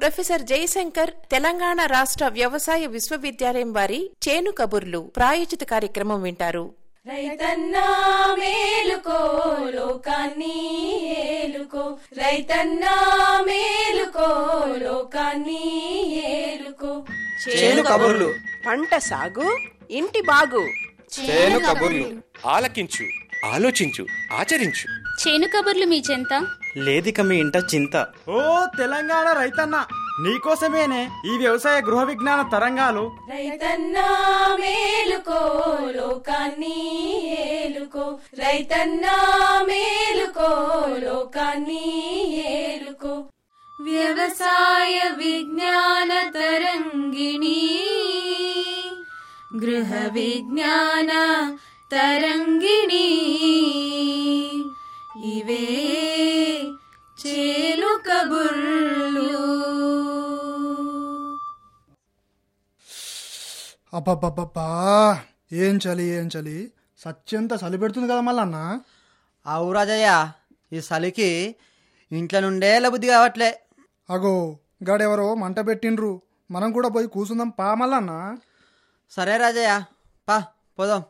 professor Jayashankar Telangana రాష్ట్ర వ్యవసాయ విశ్వవిద్యాలయం వారి చేను కబుర్లు ప్రాయోజిత కార్యక్రమం వింటారు రైతన్నా మేలుకో లోకాన్ని ఏలుకో రైతన్నా మేలుకో లోకాన్ని ఏలుకో చేను కబుర్లు పంట సాగు ఇంటి బాగు చేను కబుర్లు ఆలకించు ఆలోచించు ఆచరించు చేను కబుర్లు మీ చెంత లేదిక మీ ఇంట చింత ఓ తెలంగాణ రైతన్న నీకోసమేనే ఈ వ్యవసాయ గృహ విజ్ఞాన తరంగాలు రైతన్నా మేలుకో లోకాన్ని ఏలుకో రైతన్నా మేలుకో లోకాన్ని ఏలుకో వ్యవసాయ విజ్ఞాన తరంగిణి గృహ విజ్ఞాన తరంగిణి ఇవే చేలు కబుర్లు అబ్బబ్బబ్బబ్బా ఏం చలి ఏం చలి సత్యంత చలి పెడుతుంది కదా మళ్ళన్న అవు రాజయ్య ఈ చలికి ఇంట్లో నుండే బుద్ధి కావట్లే అగో గాడెవరో మంట పెట్టిండ్రు మనం కూడా పోయి కూసుందాం పా మల్లన్న సరే రాజయ్య పా పోదాం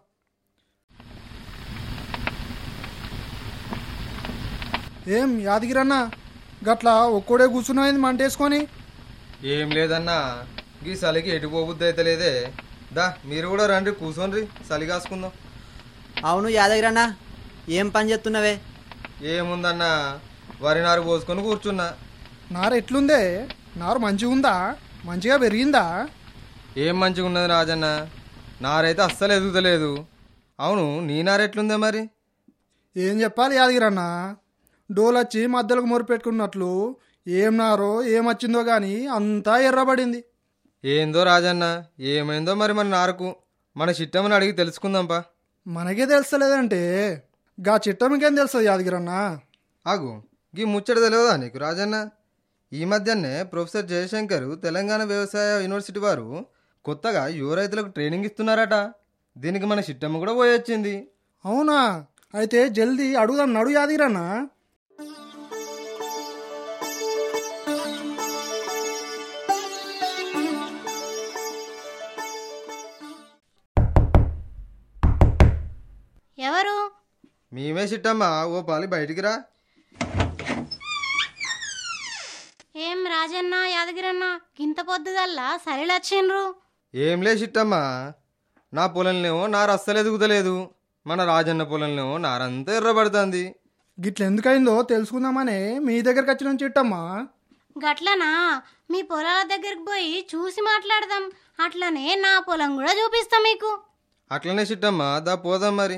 ఏం యాదగిరన్న గట్ల ఒక్కడే కూర్చున్నాయింది మంట వేసుకొని ఏం లేదన్నా గీ చలికి ఎటు పోబుద్ది అయితే లేదే దా మీరు కూడా రండి కూర్చోండి చలి కాసుకుందాం అవును యాదగిరన్న ఏం పని చేస్తున్నావే ఏముందన్నా వరి నారు పోసుకొని కూర్చున్నా నారు ఎట్లుందే నారు మంచిగా ఉందా మంచిగా పెరిగిందా ఏం మంచిగా ఉన్నది రాజన్న నారైతే అస్సలు ఎదుగుతలేదు అవును నీ నారు ఎట్లుందే మరి ఏం చెప్పాలి యాదగిరన్న డోలొచ్చి మధ్యలోకి మొరుపెట్టుకున్నట్లు ఏం నారో ఏమొచ్చిందో గాని అంతా ఎర్రబడింది ఏందో రాజన్న ఏమైందో మరి మన నారుకు మన చిట్టమని అడిగి తెలుసుకుందాంపా మనకే తెలుస్తలేదంటే గా చిట్టమికేం తెలుస్తుంది యాదగిరన్న ఆగు గీ ముచ్చట తెలియదా నీకు రాజన్న ఈ మధ్యనే ప్రొఫెసర్ జయశంకర్ తెలంగాణ వ్యవసాయ యూనివర్సిటీ వారు కొత్తగా యువ రైతులకు ట్రైనింగ్ ఇస్తున్నారట దీనికి మన చిట్టమ్మ కూడా పోయొచ్చింది అవునా అయితే జల్దీ అడుగుదాం నడు యాదగిరన్న ఎవరు మేమే చిట్టమ్మ ఓ పాలి బయటికి రా ఏం రాజన్న యాదగిరన్న గింత పొద్దుగల్లా సరిలొచ్చిండ్రు ఏం లే చిట్టమ్మ నా పొలంలోనేమో నారు అస్సలు ఎదుగుతలేదు మన రాజన్న పొలంలోనేమో నారంతా ఎర్రబడుతుంది గిట్ల ఎందుకైందో తెలుసుకుందామనే మీ దగ్గరకు వచ్చిన చిట్టమ్మా గట్లనా మీ పొలాల దగ్గరికి పోయి చూసి మాట్లాడదాం అట్లనే నా పొలం కూడా చూపిస్తా మీకు అట్లనే చిట్టమ్మ దా పోదాం మరి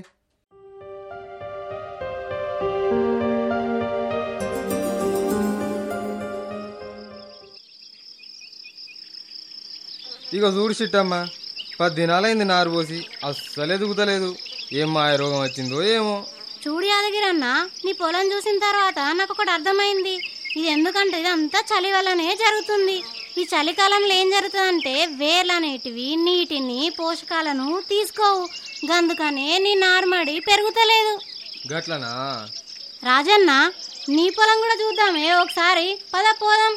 ఇక చూడు చిట్టమ్మ పది దినాలైంది నారు పోసి అస్సలు ఎదుగుతలేదు ఏం మాయ రోగం వచ్చిందో ఏమో చూడు యాదగిరన్న నీ పొలం చూసిన తర్వాత నాకు ఒకటి అర్థమైంది ఇది ఎందుకంటే ఇదంతా చలి వల్లనే జరుగుతుంది ఈ చలికాలంలో ఏం జరుగుతుందంటే వేర్లు అనేటివి నీటిని పోషకాలను తీసుకోవు గందుకనే నీ నార్మడి పెరుగుతలేదు గట్లనా రాజన్న నీ పొలం కూడా చూద్దామే ఒకసారి పద పోదాం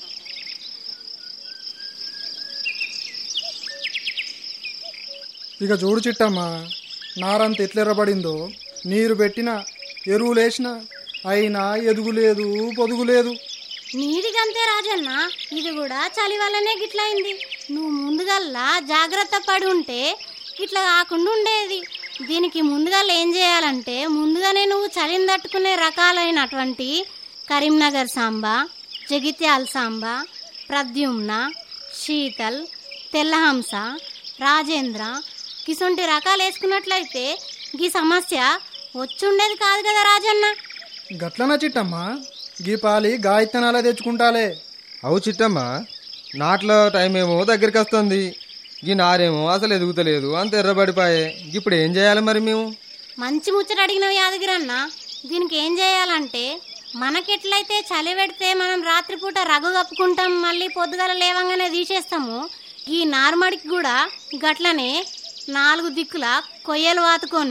ఇక చూడు చిట్టమ్మా నారంత ఎట్లెర్రబడిందో నీరు పెట్టిన ఎరువులేసిన అయినా ఎదుగులేదు పొదుగులేదు నీదిగంతే రాజన్న ఇది కూడా చలి వల్లనే గిట్లయింది నువ్వు ముందుగల్లా జాగ్రత్త పడి ఉంటే ఇట్లా కాకుండా ఉండేది దీనికి ముందుగా ఏం చేయాలంటే ముందుగానే నువ్వు చలిని తట్టుకునే రకాలైనటువంటి కరీంనగర్ సాంబా జగిత్యాల సాంబా ప్రద్యుమ్న శీతల్ తెల్లహంస రాజేంద్ర గిసొంటి రకాలు వేసుకున్నట్లయితే ఈ సమస్య వచ్చుండేది కాదు కదా రాజన్న గట్లనా చిట్టమ్మా గీ పాలి గాయత్తనాలే తెచ్చుకుంటాలే అవు చిట్టమ్మ నాట్ల టైం ఏమో దగ్గరికి వస్తుంది ఈ నారేమో అసలు ఎదుగుతలేదు అంత ఎర్రబడిపాయే ఇప్పుడు ఏం చేయాలి మరి మేము మంచి ముచ్చట అడిగినవి యాదగిరన్న దీనికి ఏం చేయాలంటే మనకెట్లయితే చలి పెడితే మనం రాత్రిపూట రగు కప్పుకుంటాం మళ్ళీ పొద్దుగల లేవంగానే తీసేస్తాము ఈ నార్మడికి కూడా గట్లనే నాలుగు దిక్కుల కొయ్యలు వాతుకొని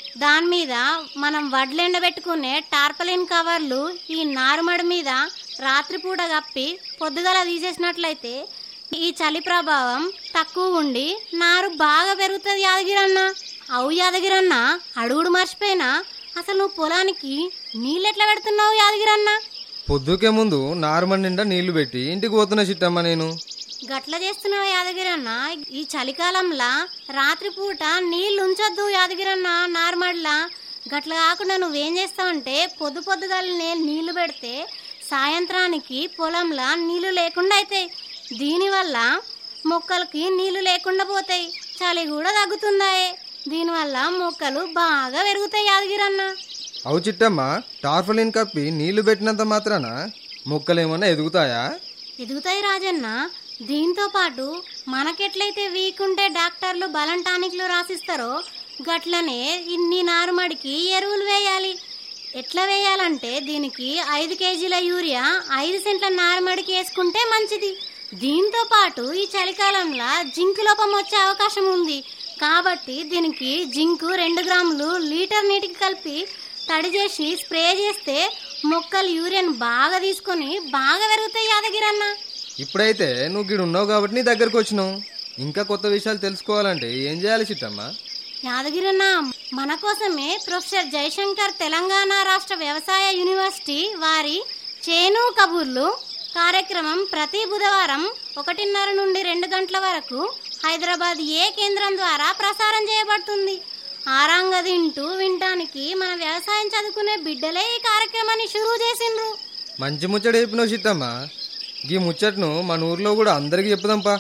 దాని మీద మనం వడ్లు ఎండబెట్టుకునే టార్పలిన్ కవర్లు ఈ నారుమడి మీద రాత్రిపూట కప్పి పొద్దుగల తీసేసినట్లయితే ఈ చలి ప్రభావం తక్కువ ఉండి నారు బాగా పెరుగుతుంది యాదగిరన్న అవు యాదగిరన్న అడుగుడు మర్చిపోయినా అసలు నువ్వు పొలానికి నీళ్ళు ఎట్లా పెడుతున్నావు యాదగిరన్న పొద్దుకే ముందు నార్మల్ నిండా నీళ్లు పెట్టి ఇంటికి పోతున్న చిట్టమ్మ నేను గట్ల చేస్తున్నావు యాదగిరన్న ఈ చలికాలంలా రాత్రిపూట నీళ్లు ఉంచొద్దు యాదగిరన్న నార్మల్లా గట్ల కాకుండా నువ్వేం చేస్తావంటే పొద్దు పొద్దుగాలనే నీళ్లు పెడితే సాయంత్రానికి పొలంలా నీళ్లు లేకుండా అవుతాయి దీనివల్ల మొక్కలకి నీళ్లు లేకుండా పోతాయి చలి కూడా తగ్గుతుందాయే దీనివల్ల మొక్కలు బాగా పెరుగుతాయి యాదగిరన్న అవు చిట్టమ్మ టార్ఫలిన్ కప్పి నీళ్లు పెట్టినంత మాత్రాన మొక్కలేమన్నా ఎదుగుతాయా ఎదుగుతాయి రాజన్న దీంతో పాటు మనకెట్లయితే వీక్ ఉంటే డాక్టర్లు బలం టానిక్లు రాసిస్తారో గట్లనే ఇన్ని నారుమడికి ఎరువులు వేయాలి ఎట్లా వేయాలంటే దీనికి ఐదు కేజీల యూరియా ఐదు సెంట్ల నారుమడికి వేసుకుంటే మంచిది దీంతో పాటు ఈ చలికాలంలో జింక్ లోపం వచ్చే అవకాశం ఉంది కాబట్టి దీనికి జింకు రెండు గ్రాములు లీటర్ నీటికి కలిపి తడి చేసి స్ప్రే చేస్తే మొక్కలు యూరియాను బాగా తీసుకొని బాగా పెరుగుతాయి యాదగిరన్న ఇప్పుడైతే నువ్వు గిడు ఉన్నావు కాబట్టి నీ దగ్గరకు వచ్చినావు ఇంకా కొత్త విషయాలు తెలుసుకోవాలంటే ఏం చేయాలి చిట్టమ్మ యాదగిరన్న మన కోసమే ప్రొఫెసర్ జయశంకర్ తెలంగాణ రాష్ట్ర వ్యవసాయ యూనివర్సిటీ వారి చేను కబుర్లు కార్యక్రమం ప్రతి బుధవారం ఒకటిన్నర నుండి రెండు గంటల వరకు హైదరాబాద్ ఏ కేంద్రం ద్వారా ప్రసారం చేయబడుతుంది ఆరాంగ తింటూ వినటానికి మన వ్యవసాయం చదువుకునే బిడ్డలే ఈ కార్యక్రమాన్ని షురూ చేసిండ్రు మంచి ముచ్చట చెప్పినావు చిట్టమ్మ ఈ ముచ్చట్ను మన ఊర్లో కూడా అందరికి చెప్పుదాంపా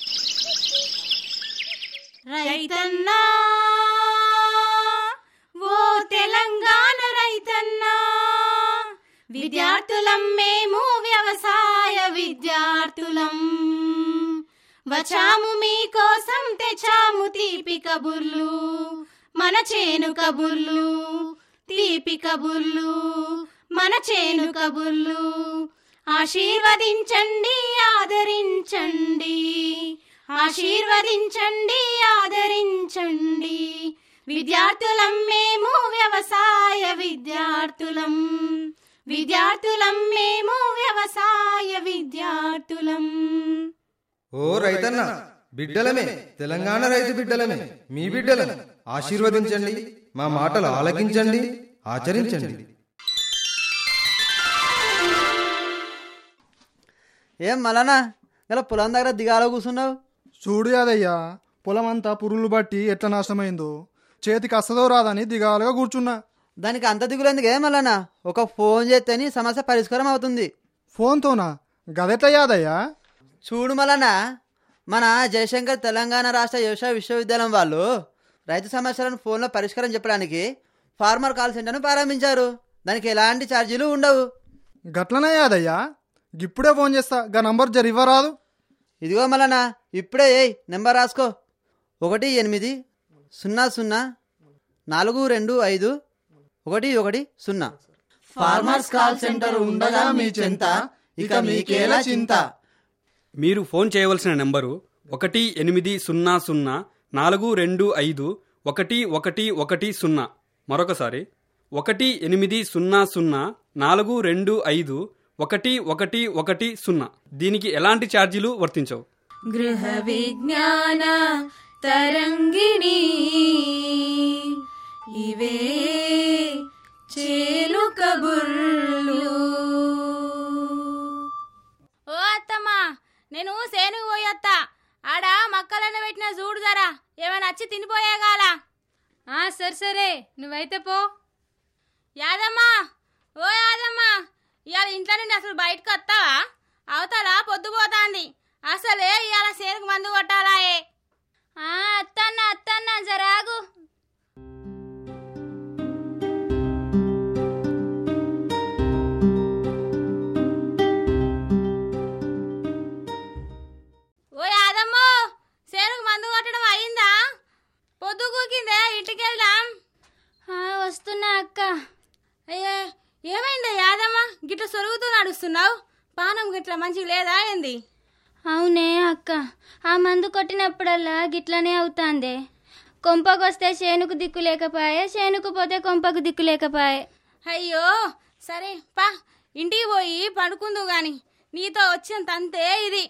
రైతన్నా ఓ తెలంగాణ రైతన్నా విద్యార్థులం మేము వ్యవసాయ విద్యార్థులం వచ్చాము మీకోసం తెచ్చాము తీపి కబుర్లు మన చేను కబుర్లు తీపి కబుర్లు మన చేను కబుర్లు ఆశీర్వదించండి ఆదరించండి ఆశీర్వదించండి ఆదరించండి విద్యార్థులం మేము వ్యవసాయ విద్యార్థులం విద్యార్థులం మేము వ్యవసాయ విద్యార్థులం ఓ రైతన్న బిడ్డలమే తెలంగాణ రైతు బిడ్డలమే మీ బిడ్డలను ఆశీర్వదించండి మా మాటలు ఆలకించండి ఆచరించండి ఏం మలానా ఇలా పొలం దగ్గర దిగాలో కూర్చున్నావు చూడు యాదయ్యా పొలం అంతా పురుగులు బట్టి ఎట్లా నాశనమైందో చేతికి అస్తదో రాదని దిగాలుగా కూర్చున్నా దానికి అంత దిగులేందుకు ఏం మలానా ఒక ఫోన్ చేస్తేని సమస్య పరిష్కారం అవుతుంది ఫోన్తోనా గదెట్లా యాదయ్యా చూడు మలనా మన జయశంకర్ తెలంగాణ రాష్ట్ర వ్యవసాయ విశ్వవిద్యాలయం వాళ్ళు రైతు సమస్యలను ఫోన్లో పరిష్కారం చెప్పడానికి ఫార్మర్ కాల్ సెంటర్ను ప్రారంభించారు దానికి ఎలాంటి ఛార్జీలు ఉండవు గట్లనే యాదయ్యా ఇప్పుడే ఫోన్ చేస్తా గా నంబర్ జర ఇవ్వరాదు ఇదిగో మలనా ఇప్పుడే ఏయ్ నెంబర్ రాసుకో ఒకటి ఎనిమిది సున్నా సున్నా నాలుగు రెండు ఐదు ఒకటి ఒకటి సున్నా ఫార్మర్స్ కాల్ సెంటర్ ఉండగా మీ చెంత ఇక మీకేలా చింత మీరు ఫోన్ చేయవలసిన నెంబరు ఒకటి ఎనిమిది సున్నా సున్నా నాలుగు రెండు ఐదు ఒకటి ఒకటి ఒకటి సున్నా మరొకసారి ఒకటి ఎనిమిది సున్నా సున్నా నాలుగు రెండు ఐదు ఒకటి ఒకటి ఒకటి సున్నా దీనికి ఎలాంటి ఛార్జీలు వర్తించవు గృహ విజ్ఞాన తరంగిణి ఇవే చేలు కబుర్లు ఓ అత్తమ్మా నేను సేనుకు పోయొత్తా ఆడ మక్కలన్న పెట్టిన చూడు జరా ఏమైనా వచ్చి తినిపోయేగాల ఆ సరే సరే నువ్వైతే పో యాదమ్మా ఓ యాదమ్మా ఇవాళ ఇంట్లో నుండి అసలు బయటకు వస్తావా అవతల పొద్దుపోతాంది అసలే ఇవాళ సేనుకు మందు కొట్టాలాయే అత్తన్న అత్తన్న జరాగు ఓ యాదమ్మో సేనుకు మందు కొట్టడం అయిందా పొద్దు కూకిందే ఇంటికి వెళ్దాం వస్తున్నా అక్క అయ్యే ఏమైందా యాదమ్మ గిట్ల సొరుగుతూ నడుస్తున్నావు పానం గిట్ల మంచిగా లేదా ఏంది అవునే అక్క ఆ మందు కొట్టినప్పుడల్లా గిట్లనే అవుతాందే కొంపకొస్తే చేనుకు దిక్కు లేకపాయే చేనుకు పోతే కొంపకు దిక్కు లేకపాయే అయ్యో సరే పా ఇంటికి పోయి పడుకుందు గాని నీతో వచ్చినంత అంతే ఇది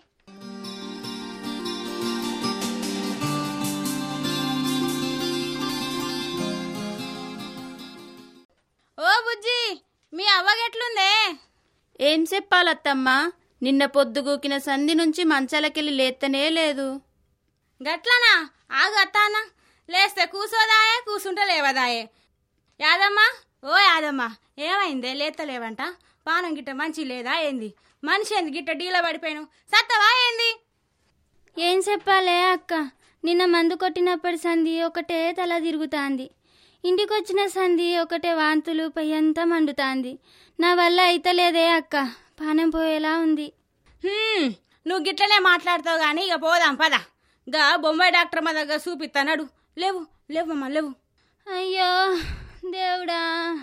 ఓ బుజ్జి మీ అవ్వగెట్లుందే ఏం చెప్పాలత్తమ్మా నిన్న పొద్దుగూకిన సంధి నుంచి మంచాలకెళ్ళి లేత్తనే లేదు గట్లనా ఆగు అత్తానా లేస్తే కూసోదాయే కూసుంటే లేవదాయే యాదమ్మా ఓ యాదమ్మా ఏమైందే లేత్తలేవంట పానం గిట్ట మంచి లేదా ఏంది మనిషి ఏంది గిట్ట డీల పడిపోయాను సత్తవా ఏంది ఏం చెప్పాలే అక్క నిన్న మందు కొట్టినప్పటి సంధి ఒకటే తల తిరుగుతాంది ఇంటికొచ్చిన సంధి ఒకటే వాంతులు పయ్యంతా మండుతాంది నా వల్ల అయితలేదే అక్క పానం పోయేలా ఉంది హ్మ్, నువ్వు గిట్లనే మాట్లాడతావు గాని ఇక పోదాం పద గా బొంబాయి డాక్టర్ మా దగ్గర చూపిస్తానడు లేవు లేవు అమ్మా లేవు అయ్యో దేవుడా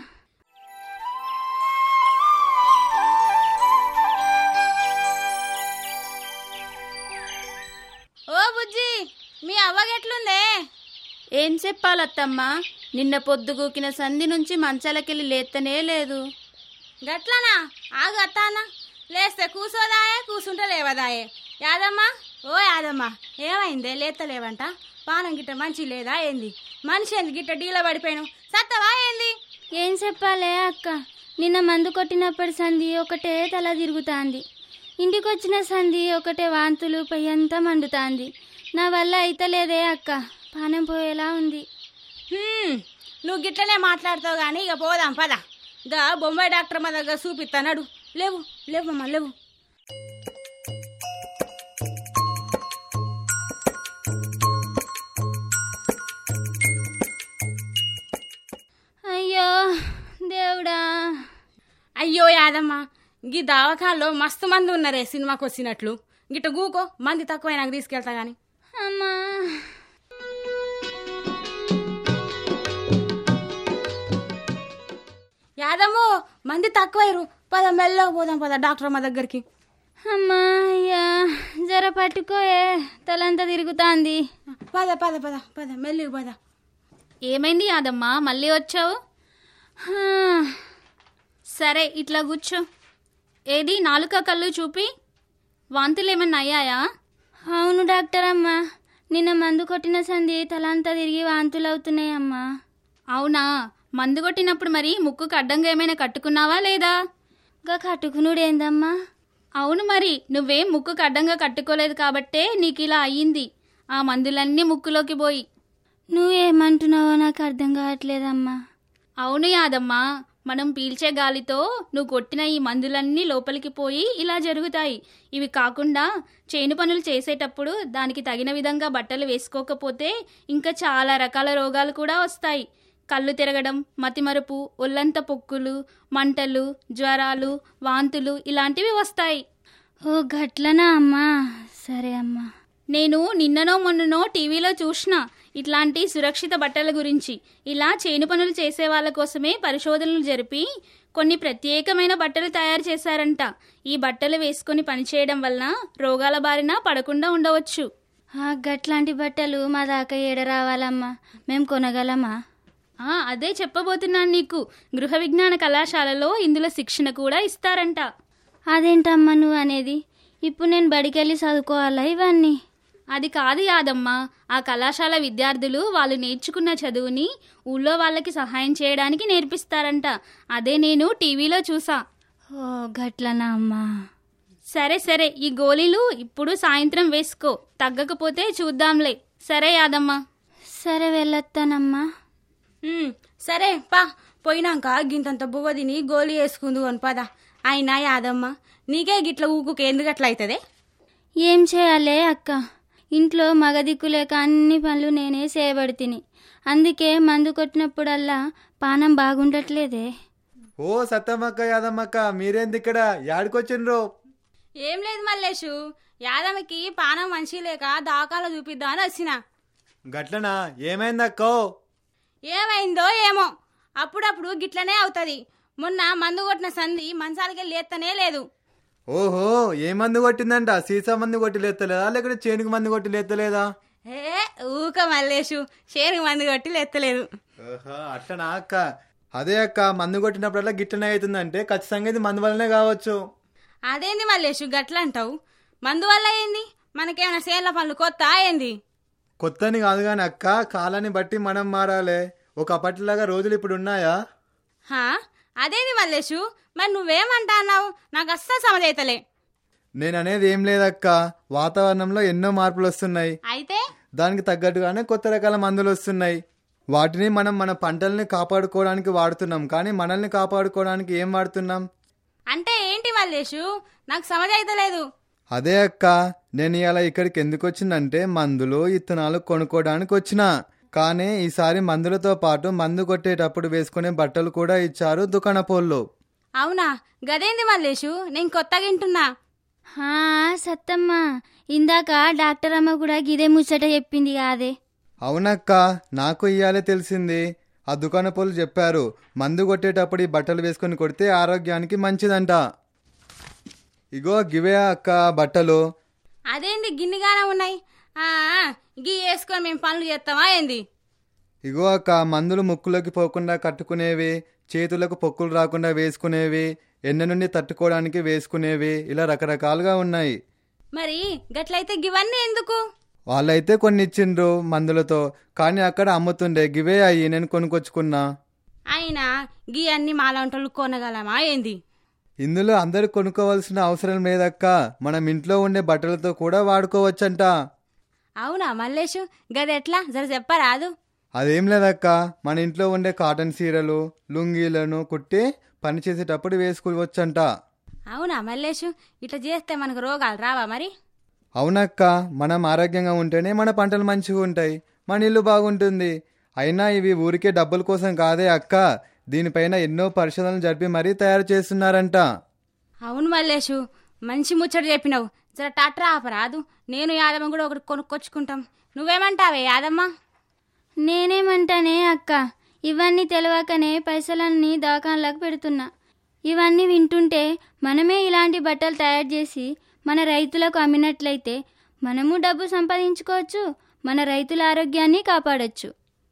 ఓ బుజ్జి మీ అవ్వగెట్లుందే ఏం చెప్పాలత్తమ్మా నిన్న పొద్దుగూకిన సంధి నుంచి మంచాలకెళ్ళి లేత్తనే లేదు గట్లనా ఆగు అత్తానా లేస్తే కూసోదాయే కూసుంటే లేవదాయే యాదమ్మా ఓ యాదమ్మా ఏమైందే లేత్తలేవంట పానం గిట్ట మంచి లేదా ఏంది మనిషి ఏంది గిట్ట డీల పడిపోయాను సత్తవా ఏంది ఏం చెప్పాలే అక్క నిన్న మందు కొట్టినప్పటి సంధి ఒకటే తల తిరుగుతాంది ఇంటికొచ్చిన సంధి ఒకటే వాంతులు పయ్యంతా మండుతాంది నా వల్ల అయితలేదే అక్క పానం పోయేలా ఉంది హ్మ్, నువ్వు గిట్లనే మాట్లాడతావు గాని ఇక పోదాం పద గా బొంబాయి డాక్టర్ మా దగ్గర చూపిస్తానడు లేవు లేవు అమ్మా లేవు అయ్యో దేవుడా అయ్యో యాదమ్మ గీ దవాఖాల్లో మస్తు మంది ఉన్నారే సినిమాకి వచ్చినట్లు గిట్ట గూకో మంది తక్కువ నాకు తీసుకెళ్తా గాని అమ్మా యాదమ్ము మంది తక్కువైరు పద మెల్లగా పోదాం పద డాక్టర్ మా దగ్గరికి అమ్మా అయ్యా జర పట్టుకోయే తలంతా తిరుగుతాంది పద పద పద పద మెల్లిగా పద ఏమైంది యాదమ్మా మళ్ళీ వచ్చావు హా, సరే ఇట్లా కూర్చో ఏది నాలుక కళ్ళు చూపి వాంతులు ఏమన్నా అయ్యాయా అవును డాక్టర్ అమ్మా నిన్న మందు కొట్టిన సంధి తలంతా తిరిగి వాంతులు అవుతున్నాయమ్మా అవునా మందు కొట్టినప్పుడు మరి ముక్కుకు అడ్డంగా ఏమైనా కట్టుకున్నావా లేదా గా కట్టుకునుడేందమ్మా అవును మరి నువ్వేం ముక్కుకు అడ్డంగా కట్టుకోలేదు కాబట్టే నీకు ఇలా అయ్యింది ఆ మందులన్నీ ముక్కులోకి పోయి నువ్వేమంటున్నావో నాకు అర్థం కావట్లేదమ్మా అవును యాదమ్మా మనం పీల్చే గాలితో నువ్వు కొట్టిన ఈ మందులన్నీ లోపలికి పోయి ఇలా జరుగుతాయి ఇవి కాకుండా చేను పనులు చేసేటప్పుడు దానికి తగిన విధంగా బట్టలు వేసుకోకపోతే ఇంకా చాలా రకాల రోగాలు కూడా వస్తాయి కళ్ళు తిరగడం మతిమరుపు ఒళ్ళంత పొక్కులు మంటలు జ్వరాలు వాంతులు ఇలాంటివి వస్తాయి ఓ గట్లనా అమ్మా సరే అమ్మా నేను నిన్ననో మొన్ననో టీవీలో చూసిన ఇట్లాంటి సురక్షిత బట్టల గురించి ఇలా చేను పనులు చేసే వాళ్ళ కోసమే పరిశోధనలు జరిపి కొన్ని ప్రత్యేకమైన బట్టలు తయారు చేశారంట ఈ బట్టలు వేసుకొని పనిచేయడం వలన రోగాల బారిన పడకుండా ఉండవచ్చు గట్లాంటి బట్టలు మా దాకా ఏడ రావాలమ్మా మేము కొనగలమా ఆ, అదే చెప్పబోతున్నాను నీకు గృహ విజ్ఞాన కళాశాలలో ఇందులో శిక్షణ కూడా ఇస్తారంట అదేంటమ్మా నువ్వు అనేది ఇప్పుడు నేను బడికెళ్ళి చదువుకోవాలా ఇవన్నీ అది కాదు యాదమ్మా ఆ కళాశాల విద్యార్థులు వాళ్ళు నేర్చుకున్న చదువుని ఊళ్ళో వాళ్ళకి సహాయం చేయడానికి నేర్పిస్తారంట అదే నేను టీవీలో చూసా ఓ గట్లనా అమ్మా సరే సరే ఈ గోళీలు ఇప్పుడు సాయంత్రం వేసుకో తగ్గకపోతే చూద్దాంలే సరే యాదమ్మా సరే వెళ్ళొత్తానమ్మా ఉమ్, సరే పా పోయినాక గింతంత బువ్వ తిని గోలి వేసుకుందు అని పద అయినా యాదమ్మ నీకే గిట్ల ఊకుకి ఎందుకు అట్లా అవుతుంది ఏం చేయాలే అక్క ఇంట్లో మగ దిక్కు లేక అన్ని పనులు నేనే చేయబడితిని అందుకే మందు కొట్టినప్పుడల్లా పానం బాగుండట్లేదే ఓ సత్తమ్మక్క యాదమ్మక్క మీరేంది ఇక్కడ యాడికొచ్చిండ్రో ఏం లేదు మల్లేషు యాదమ్మకి పానం మంచి లేక దాకాలో చూపిద్దాం అని వచ్చిన గట్లనా ఏమైందక్కో ఏమైందో ఏమో అప్పుడప్పుడు గిట్లనే అవుతుంది మొన్న మందు కొట్టిన సంధి మంచాలకి లేత్తనే లేదు ఓహో ఏ మందు కొట్టిందంట సీసా మందు కొట్టి లేస్తలేదా లేకపోతే చేనుకు మందు కొట్టి లేస్తలేదా ఏ ఊక మల్లేషు షేరుకు మంది కొట్టి ఎత్తలేదు ఓహో అట్లనా అక్క అదే అక్క మందు కొట్టినప్పుడల్లా గిట్టనే అవుతుందంటే ఖచ్చితంగా ఇది మందు వల్లనే కావచ్చు అదేంది మల్లేషు గట్ల అంటావు మందు వల్ల ఏంది మనకేమైనా సేన్ల పనులు కొత్త ఏంది కొత్తని కాదు కానీ అక్క కాలాన్ని బట్టి మనం మారాలి ఒక అప్పటిలాగా రోజులు ఇప్పుడు ఉన్నాయా హా అదేంది మల్లేషు మరి నువ్వేమంటా అన్నావు నాకు అస్సలు సమజైతలే నేను అనేది ఏం లేదక్క వాతావరణంలో ఎన్నో మార్పులు వస్తున్నాయి అయితే దానికి తగ్గట్టుగానే కొత్త రకాల మందులు వస్తున్నాయి వాటిని మనం మన పంటల్ని కాపాడుకోవడానికి వాడుతున్నాం కానీ మనల్ని కాపాడుకోవడానికి ఏం వాడుతున్నాం అంటే ఏంటి మల్లేషు నాకు సమజైతలేదు అదే అక్క నేను ఇలా ఇక్కడికి ఎందుకు వచ్చిందంటే మందులు ఇత్తనాలు కొనుక్కోవడానికి వచ్చిన కానీ ఈసారి మందులతో పాటు మందు కొట్టేటప్పుడు వేసుకునే బట్టలు కూడా ఇచ్చారు దుకాణపోళ్ళు అవునా గదేంది మల్లేషు నేను కొత్తగా వింటున్నా హా సత్తమ్మ ఇందాక డాక్టర్ అమ్మ కూడా గిదే ముచ్చట చెప్పింది కాదే అవునక్క నాకు ఇయ్యాలే తెలిసింది ఆ దుకాణపోళ్ళు చెప్పారు మందు కొట్టేటప్పుడు ఈ బట్టలు వేసుకొని కొడితే ఆరోగ్యానికి మంచిదంట ఇగో గివే అక్క బట్టలు అదేంది గిన్నిగానే ఉన్నాయి ఆ, ఆ, గీ వేసుకొని మేము పనులు చేస్తామా ఏంది ఇగో అక్క మందులు ముక్కులోకి పోకుండా కట్టుకునేవి చేతులకు పొక్కులు రాకుండా వేసుకునేవి ఎండ నుండి తట్టుకోవడానికి వేసుకునేవి ఇలా రకరకాలుగా ఉన్నాయి మరి గట్లయితే గివన్నీ ఎందుకు వాళ్ళైతే కొన్ని ఇచ్చిండ్రు మందులతో కానీ అక్కడ అమ్ముతుండే గివే అయ్యి నేను కొనుక్కొచ్చుకున్నా అయినా గీ అన్ని మాలాంటోళ్ళు కొనగలమా ఏంది ఇందులో అందరు కొనుక్కోవాల్సిన అవసరం లేదక్క మనం ఇంట్లో ఉండే బట్టలతో కూడా వాడుకోవచ్చంట అవునా మల్లేషు గదెట్లా జర చెప్పరాదు అదేం లేదక్క మన ఇంట్లో ఉండే కాటన్ చీరలు లుంగీలను కుట్టి పని చేసేటప్పుడు వేసుకోవచ్చంట అవునా మల్లేషు ఇట్లా చేస్తే మనకు రోగాలు రావా మరి అవునక్క మనం ఆరోగ్యంగా ఉంటేనే మన పంటలు మంచిగా ఉంటాయి మన ఇల్లు బాగుంటుంది అయినా ఇవి ఊరికే డబ్బుల కోసం కాదే అక్క దీనిపైన ఎన్నో పరిశోధనలు జరిపి మరీ తయారు చేస్తున్నారంట అవును మల్లేషు మంచి ముచ్చట చెప్పినావు జర టాట్రా ఆపరాదు నేను యాదమ్మ కూడా ఒకటి కొనుక్కొచ్చుకుంటాం నువ్వేమంటావే యాదమ్మ నేనేమంటానే అక్క ఇవన్నీ తెలియకనే పైసలన్నీ దవాఖానలకు పెడుతున్నా ఇవన్నీ వింటుంటే మనమే ఇలాంటి బట్టలు తయారు చేసి మన రైతులకు అమ్మినట్లయితే మనము డబ్బు సంపాదించుకోవచ్చు మన రైతుల ఆరోగ్యాన్ని కాపాడొచ్చు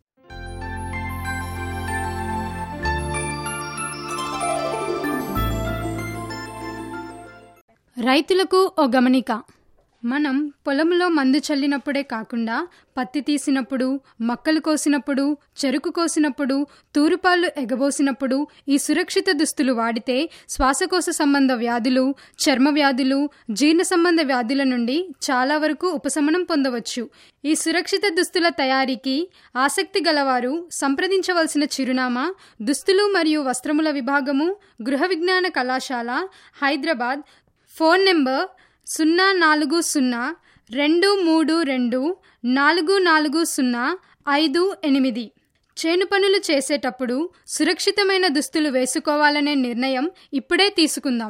రైతులకు ఓ గమనిక మనం పొలంలో మందు చల్లినప్పుడే కాకుండా పత్తి తీసినప్పుడు మక్కలు కోసినప్పుడు చెరుకు కోసినప్పుడు తూరుపాలు ఎగబోసినప్పుడు ఈ సురక్షిత దుస్తులు వాడితే శ్వాసకోశ సంబంధ వ్యాధులు చర్మ వ్యాధులు జీర్ణ సంబంధ వ్యాధుల నుండి చాలా వరకు ఉపశమనం పొందవచ్చు ఈ సురక్షిత దుస్తుల తయారీకి ఆసక్తి గలవారు సంప్రదించవలసిన చిరునామా దుస్తులు మరియు వస్త్రముల విభాగము గృహ విజ్ఞాన కళాశాల హైదరాబాద్ ఫోన్ నెంబర్ సున్నా నాలుగు సున్నా రెండు మూడు రెండు నాలుగు నాలుగు సున్నా ఐదు ఎనిమిది చేను పనులు చేసేటప్పుడు సురక్షితమైన దుస్తులు వేసుకోవాలనే నిర్ణయం ఇప్పుడే తీసుకుందాం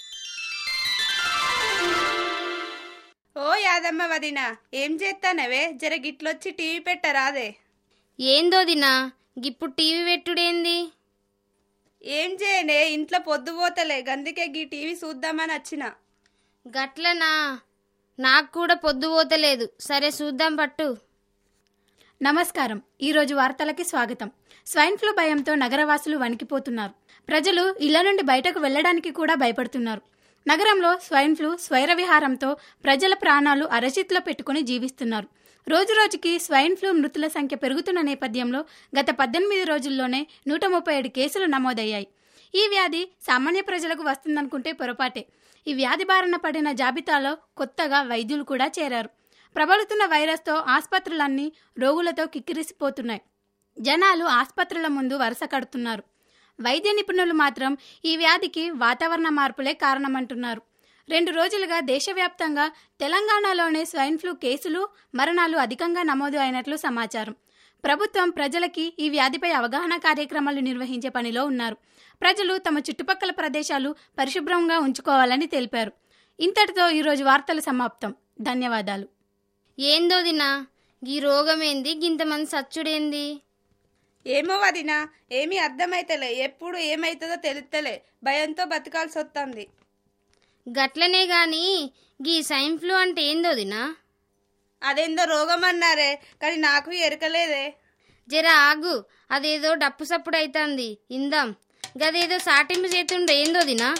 ఓ యాదమ్మ వదిన ఏం చేస్తానవే జర గిట్లొచ్చి టీవీ పెట్టరాదే ఏందో దినా గిప్పుడు టీవీ పెట్టుడేంది ఏం చేయనే ఇంట్లో పొద్దుపోతలే గందుకే గీ టీవీ చూద్దామని వచ్చిన గట్లనా నాకు కూడా పొద్దు పోతలేదు సరే చూద్దాం పట్టు నమస్కారం ఈరోజు వార్తలకి స్వాగతం స్వైన్ ఫ్లూ భయంతో నగరవాసులు వణికిపోతున్నారు ప్రజలు ఇళ్ల నుండి బయటకు వెళ్లడానికి కూడా భయపడుతున్నారు నగరంలో స్వైన్ ఫ్లూ స్వైర విహారంతో ప్రజల ప్రాణాలు అరచిత్లో పెట్టుకుని జీవిస్తున్నారు రోజురోజుకి స్వైన్ ఫ్లూ మృతుల సంఖ్య పెరుగుతున్న నేపథ్యంలో గత పద్దెనిమిది రోజుల్లోనే నూట ముప్పై ఏడు కేసులు నమోదయ్యాయి ఈ వ్యాధి సామాన్య ప్రజలకు వస్తుందనుకుంటే పొరపాటే ఈ వ్యాధి బారిన పడిన జాబితాలో కొత్తగా వైద్యులు కూడా చేరారు ప్రబలుతున్న వైరస్తో ఆసుపత్రులన్నీ రోగులతో కిక్కిరిసిపోతున్నాయి జనాలు ఆసుపత్రుల ముందు వరుస కడుతున్నారు వైద్య నిపుణులు మాత్రం ఈ వ్యాధికి వాతావరణ మార్పులే కారణమంటున్నారు రెండు రోజులుగా దేశవ్యాప్తంగా తెలంగాణలోనే స్వైన్ ఫ్లూ కేసులు మరణాలు అధికంగా నమోదు అయినట్లు సమాచారం ప్రభుత్వం ప్రజలకి ఈ వ్యాధిపై అవగాహన కార్యక్రమాలు నిర్వహించే పనిలో ఉన్నారు ప్రజలు తమ చుట్టుపక్కల ప్రదేశాలు పరిశుభ్రంగా ఉంచుకోవాలని తెలిపారు ఇంతటితో ఈరోజు వార్తలు సమాప్తం ధన్యవాదాలు ఏందో దినా ఈ రోగమేంది గింతమంది సచ్చుడేంది ఏమో వదినా ఏమీ అర్థమైతలే ఎప్పుడు ఏమైతుందో తెలుస్తలే భయంతో బతకాల్సి వస్తుంది గట్లనే గాని గీ సైన్ ఫ్లూ అంటే ఏందో దినా అదేందో రోగం అన్నారే కానీ నాకు ఎరకలేదే జర ఆగు అదేదో డప్పు సప్పుడు అయితాంది ఇందాం గదేదో సాటింపు చేతుండే ఏందో దినా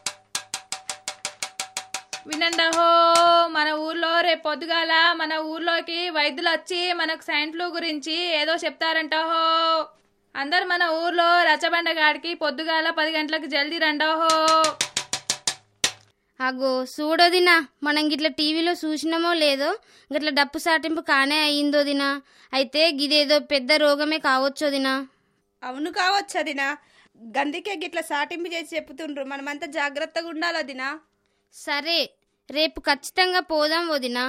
వినండహో మన ఊర్లో రేపు పొద్దుగాల మన ఊర్లోకి వైద్యులు వచ్చి మనకు సైన్ ఫ్లూ గురించి ఏదో చెప్తారంటహో అందరు మన ఊర్లో రచ్చబండ గాడికి పొద్దుగాల పది గంటలకు జల్దీ రండోహో అగో చూడోదినా మనం గిట్ల టీవీలో చూసినామో లేదో గిట్ల డప్పు సాటింపు కానే అయ్యిందో దినా అయితే గిదేదో పెద్ద రోగమే కావచ్చో దినా అవును కావచ్చు అదినా గందికే గిట్ల సాటింపు చేసి చెప్తుండ్రు మనమంతా జాగ్రత్తగా ఉండాలి అదినా సరే రేపు ఖచ్చితంగా పోదాం వదినా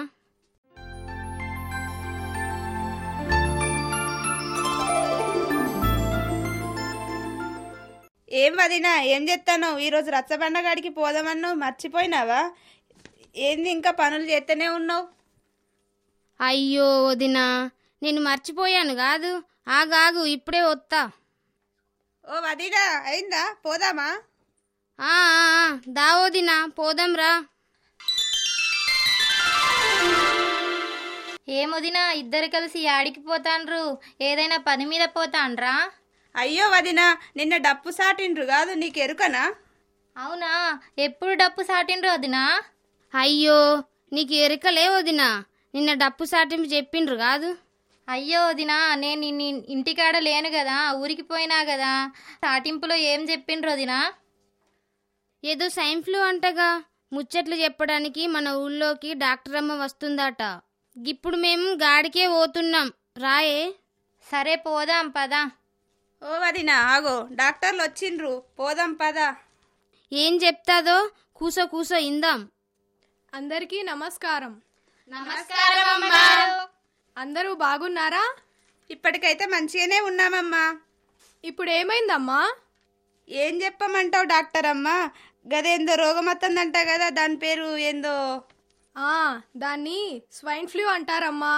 ఏం వదినా ఏం చెప్తాను ఈరోజు రచ్చబండ గాడికి పోదామన్నావు మర్చిపోయినావా ఏంది ఇంకా పనులు చేస్తూనే ఉన్నావు అయ్యో వదినా నేను మర్చిపోయాను కాదు ఆగాగు ఇప్పుడే వస్తా ఓ వదినా అయిందా పోదామా ఆ, ఆ, ఆ, దా వదినా పోదాం రా ఏమొదినా ఇద్దరు కలిసి యాడికి పోతాండ్రు ఏదైనా పని మీద పోతాండ్రా అయ్యో వదినా నిన్న డప్పు సాటిండ్రు కాదు నీకు ఎరుకనా అవునా ఎప్పుడు డప్పు సాటిండ్రు వదినా అయ్యో నీకు ఎరకలే వదినా నిన్న డప్పు సాటింపు చెప్పిండ్రు కాదు అయ్యో వదినా నేను నీ ఇంటికాడ లేను కదా ఊరికి పోయినా కదా సాటింపులో ఏం చెప్పిండ్రు వదినా ఏదో సైన్ ఫ్లూ అంటగా ముచ్చట్లు చెప్పడానికి మన ఊళ్ళోకి డాక్టర్ అమ్మ వస్తుందట ఇప్పుడు మేము గాడికే పోతున్నాం రాయే సరే పోదాం పదా ఓ వదినా ఆగో డాక్టర్లు వచ్చిండ్రు పోదాం పదా ఏం చెప్తాదో కూసో కూసో ఇందాం అందరికీ నమస్కారం నమస్కారం అందరూ బాగున్నారా ఇప్పటికైతే మంచిగానే ఉన్నామమ్మా ఇప్పుడు ఏమైందమ్మా ఏం చెప్పమంటావు డాక్టర్ అమ్మా గదేందో రోగం వస్తుందంట కదా దాని పేరు ఏందో ఆ దాన్ని స్వైన్ ఫ్లూ అంటారమ్మా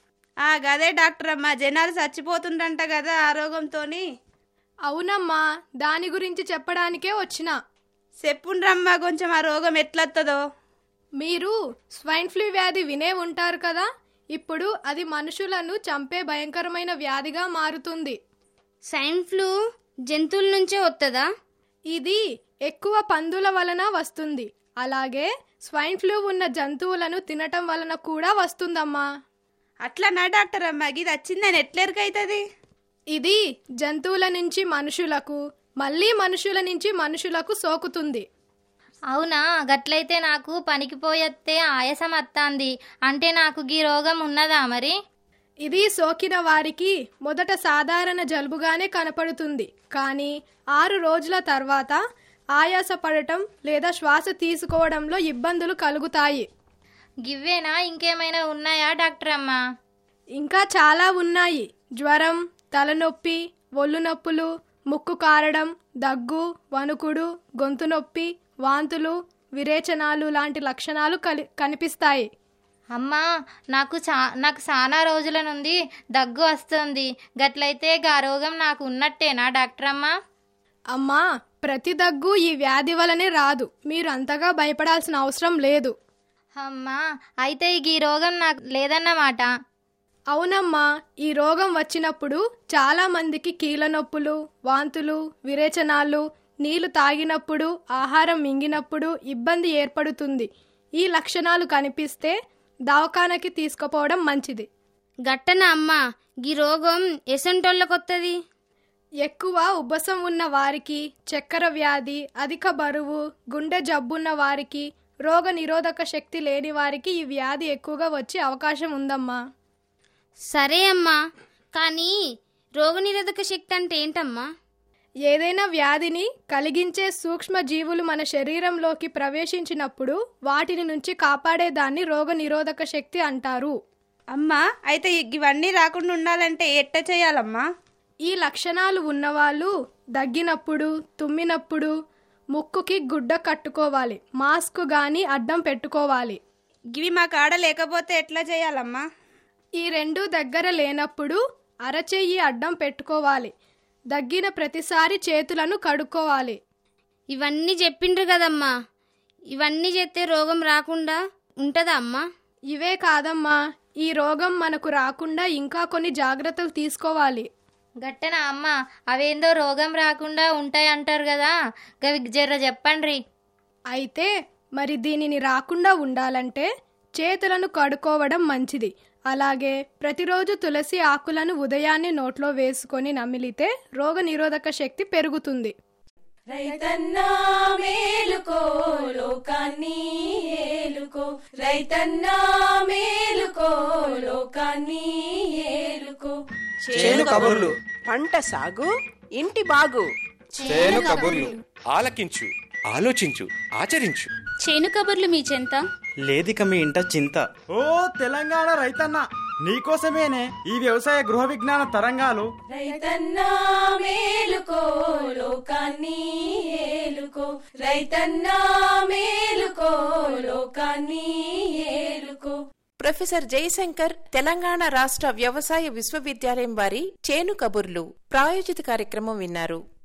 ఆ గదే డాక్టర్ అమ్మా జనాలు చచ్చిపోతుండంట కదా ఆ రోగంతోని అవునమ్మా దాని గురించి చెప్పడానికే వచ్చిన చెప్పుండ్రమ్మా కొంచెం ఆ రోగం ఎట్లొత్తదో మీరు స్వైన్ ఫ్లూ వ్యాధి వినే ఉంటారు కదా ఇప్పుడు అది మనుషులను చంపే భయంకరమైన వ్యాధిగా మారుతుంది సైన్ ఫ్లూ జంతువుల నుంచే వస్తుందా ఇది ఎక్కువ పందుల వలన వస్తుంది అలాగే స్వైన్ ఫ్లూ ఉన్న జంతువులను తినటం వలన కూడా వస్తుందమ్మా అట్లనా డాక్టర్ అమ్మా ఇది వచ్చిందని ఎట్లెరకైతుంది ఇది జంతువుల నుంచి మనుషులకు మళ్ళీ మనుషుల నుంచి మనుషులకు సోకుతుంది అవునా గట్లయితే నాకు పనికి పోయొత్తే ఆయాసం అత్తాంది అంటే నాకు గీ రోగం ఉన్నదా మరి ఇది సోకిన వారికి మొదట సాధారణ జలుబుగానే కనపడుతుంది కానీ ఆరు రోజుల తర్వాత ఆయాస పడటం లేదా శ్వాస తీసుకోవడంలో ఇబ్బందులు కలుగుతాయి గివ్వేనా ఇంకేమైనా ఉన్నాయా డాక్టర్ అమ్మా ఇంకా చాలా ఉన్నాయి జ్వరం తలనొప్పి ఒళ్ళు నొప్పులు ముక్కు కారడం దగ్గు వణుకుడు గొంతు నొప్పి వాంతులు విరేచనాలు లాంటి లక్షణాలు కలి కనిపిస్తాయి అమ్మా నాకు చా నాకు చాలా రోజుల నుండి దగ్గు వస్తుంది గట్లయితే గా రోగం నాకు ఉన్నట్టేనా డాక్టర్ అమ్మా అమ్మా ప్రతి దగ్గు ఈ వ్యాధి వలనే రాదు మీరు అంతగా భయపడాల్సిన అవసరం లేదు అమ్మా అయితే ఈ రోగం నాకు లేదన్నమాట అవునమ్మా ఈ రోగం వచ్చినప్పుడు చాలా మందికి కీళ్ళ నొప్పులు వాంతులు విరేచనాలు నీళ్లు తాగినప్పుడు ఆహారం మింగినప్పుడు ఇబ్బంది ఏర్పడుతుంది ఈ లక్షణాలు కనిపిస్తే దవాఖానకి తీసుకుపోవడం మంచిది గట్టన అమ్మ గీ రోగం ఎసంటోళ్ళకొత్తది ఎక్కువ ఉబ్బసం ఉన్న వారికి చక్కెర వ్యాధి అధిక బరువు గుండె జబ్బున్న వారికి రోగ నిరోధక శక్తి లేని వారికి ఈ వ్యాధి ఎక్కువగా వచ్చే అవకాశం ఉందమ్మా సరే అమ్మా కానీ రోగనిరోధక శక్తి అంటే ఏంటమ్మా ఏదైనా వ్యాధిని కలిగించే సూక్ష్మ జీవులు మన శరీరంలోకి ప్రవేశించినప్పుడు వాటిని నుంచి కాపాడేదాన్ని రోగ నిరోధక శక్తి అంటారు అమ్మా అయితే ఇవన్నీ రాకుండా ఉండాలంటే ఎట్ట చేయాలమ్మా ఈ లక్షణాలు ఉన్నవాళ్ళు దగ్గినప్పుడు తుమ్మినప్పుడు ముక్కుకి గుడ్డ కట్టుకోవాలి మాస్క్ గాని అడ్డం పెట్టుకోవాలి గివి మా కాడ లేకపోతే ఎట్లా చేయాలమ్మా ఈ రెండు దగ్గర లేనప్పుడు అరచెయ్యి అడ్డం పెట్టుకోవాలి దగ్గిన ప్రతిసారి చేతులను కడుక్కోవాలి ఇవన్నీ చెప్పిండ్రు కదమ్మా ఇవన్నీ చేస్తే రోగం రాకుండా ఉంటుందా అమ్మా ఇవే కాదమ్మా ఈ రోగం మనకు రాకుండా ఇంకా కొన్ని జాగ్రత్తలు తీసుకోవాలి గట్టన అమ్మ అవేందో రోగం రాకుండా ఉంటాయంటారు కదా గవి జర్ర చెప్పండ్రి అయితే మరి దీనిని రాకుండా ఉండాలంటే చేతులను కడుక్కోవడం మంచిది అలాగే ప్రతిరోజు తులసి ఆకులను ఉదయాన్నే నోట్లో వేసుకొని నమిలితే రోగ నిరోధక శక్తి పెరుగుతుంది రైతన్నా మేలుకో లోకాన్ని ఏలుకో రైతన్నా మేలుకో లోకాన్ని ఏలుకో చేను కబుర్లు పంట సాగు ఇంటి బాగు చేను కబుర్లు ఆలకించు ఆలోచించు ఆచరించు చేను కబుర్లు మీ చెంత లేదిక మీ ఇంట చింత ఓ తెలంగాణ రైతన్న నీకోసమేనే ఈ వ్యవసాయ గృహ విజ్ఞాన తరంగాలు రైతన్నా మేలుకో లోకాన్ని ఏలుకో రైతన్నా మేలుకో లోకాన్ని ఏలుకో ప్రొఫెసర్ జయశంకర్ తెలంగాణ రాష్ట్ర వ్యవసాయ విశ్వవిద్యాలయం వారి చేను కబుర్లు ప్రాయోజిత కార్యక్రమం విన్నారు